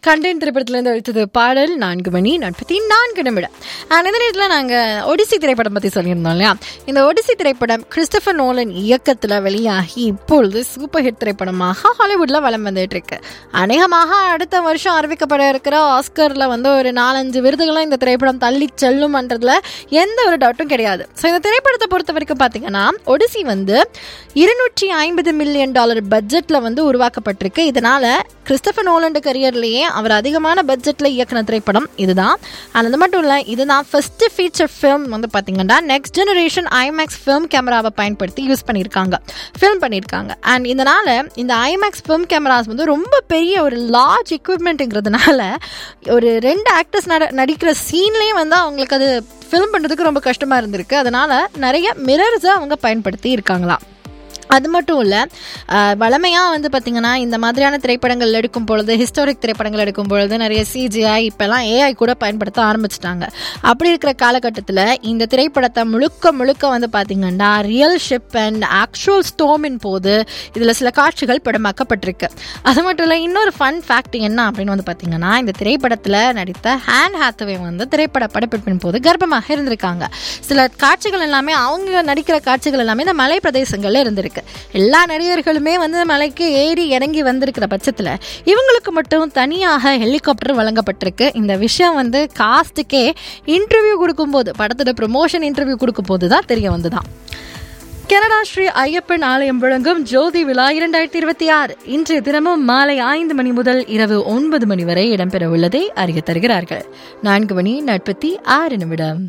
Content திரைப்படத்திலிருந்து அழித்தது பாடல் நான்கு மணி நாற்பத்தி நான்கு நிமிடம் அண்ட் இந்த நேரத்தில் நாங்கள் ஒடிசி திரைப்படம் பற்றி சொல்லியிருந்தோம் இல்லையா இந்த ஒடிசி திரைப்படம் கிறிஸ்டபர் நோலன் இயக்கத்தில் வெளியாகி இப்பொழுது சூப்பர் ஹிட் திரைப்படமாக ஹாலிவுட்டில் வலம் வந்துட்டு இருக்கு அநேகமாக அடுத்த வருஷம் அறிவிக்கப்பட இருக்கிற ஆஸ்கரில் வந்து ஒரு நாலஞ்சு விருதுகளும் இந்த திரைப்படம் தள்ளி செல்லும்ன்றதுல எந்த ஒரு டவுட்டும் கிடையாது ஸோ இந்த திரைப்படத்தை பொறுத்த வரைக்கும் பார்த்தீங்கன்னா ஒடிசி வந்து இருநூற்றி ஐம்பது மில்லியன் டாலர் பட்ஜெட்டில் வந்து உருவாக்கப்பட்டிருக்கு இதனால கிறிஸ்டபர் நோலண்டு கரியர்லேயே அவர் அதிகமான பட்ஜெட்டில் இயக்குன திரைப்படம் இதுதான் and அது மட்டும் இல்லை இதுதான் ஃபர்ஸ்ட் ஃபீச்சர் ஃபிலிம் வந்து பார்த்தீங்கன்னா நெக்ஸ்ட் ஜெனரேஷன் ஐமேக்ஸ் ஃபிலிம் கேமராவை பயன்படுத்தி யூஸ் பண்ணியிருக்காங்க ஃபில்ம் பண்ணியிருக்காங்க அண்ட் இதனால இந்த ஐமேக்ஸ் ஃபிலிம் கேமராஸ் வந்து ரொம்ப பெரிய ஒரு லார்ஜ் எக்யூப்மெண்ட்டுங்கிறதுனால ஒரு ரெண்டு ஆக்டர்ஸ் நட நடிக்கிற சீன்லேயே வந்து அவங்களுக்கு அது ஃபில்ம் பண்ணுறதுக்கு ரொம்ப கஷ்டமாக இருந்திருக்கு அதனால நிறைய மிரர்ஸை அவங்க பயன்படுத்தி இருக்காங்களாம் அது மட்டும் இல்லை வளமையாக வந்து பார்த்திங்கன்னா இந்த மாதிரியான திரைப்படங்கள் எடுக்கும் பொழுது ஹிஸ்டாரிக் திரைப்படங்கள் எடுக்கும் பொழுது நிறைய சிஜிஐ இப்போல்லாம் ஏஐ கூட பயன்படுத்த ஆரம்பிச்சிட்டாங்க அப்படி இருக்கிற காலகட்டத்தில் இந்த திரைப்படத்தை முழுக்க முழுக்க வந்து பார்த்திங்கன்னா ரியல் ஷிப் அண்ட் ஆக்சுவல் ஸ்டோமின் போது இதில் சில காட்சிகள் படமாக்கப்பட்டிருக்கு அது மட்டும் இல்லை இன்னொரு ஃபன் ஃபேக்ட் என்ன அப்படின்னு வந்து பார்த்திங்கன்னா இந்த திரைப்படத்தில் நடித்த ஹேண்ட் ஹாத்தவே வந்து திரைப்பட படப்பிடிப்பின் போது கர்ப்பமாக இருந்திருக்காங்க சில காட்சிகள் எல்லாமே அவங்க நடிக்கிற காட்சிகள் எல்லாமே இந்த மலை பிரதேசங்கள்ல இருந்திருக்கு எல்லா நடிகர்களுமே வந்து மலைக்கு ஏறி இறங்கி வந்திருக்கிற பட்சத்தில் இவங்களுக்கு மட்டும் தனியாக ஹெலிகாப்டர் வழங்கப்பட்டிருக்கு இந்த விஷயம் வந்து காஸ்ட்டுக்கே இன்டர்வியூ கொடுக்கும்போது படத்தோட ப்ரொமோஷன் இன்டர்வியூ கொடுக்கும்போது தான் தெரிய வந்துதான் கனடா ஸ்ரீ ஐயப்பன் ஆலயம் வழங்கும் ஜோதி விழா இரண்டாயிரத்தி இருபத்தி ஆறு இன்றைய தினமும் மாலை ஐந்து மணி முதல் இரவு ஒன்பது மணி வரை இடம்பெற உள்ளதை அறிய தருகிறார்கள் நான்கு மணி நாற்பத்தி ஆறு நிமிடம்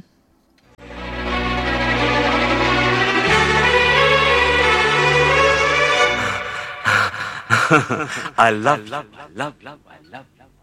I love, love, love, love, I love, love.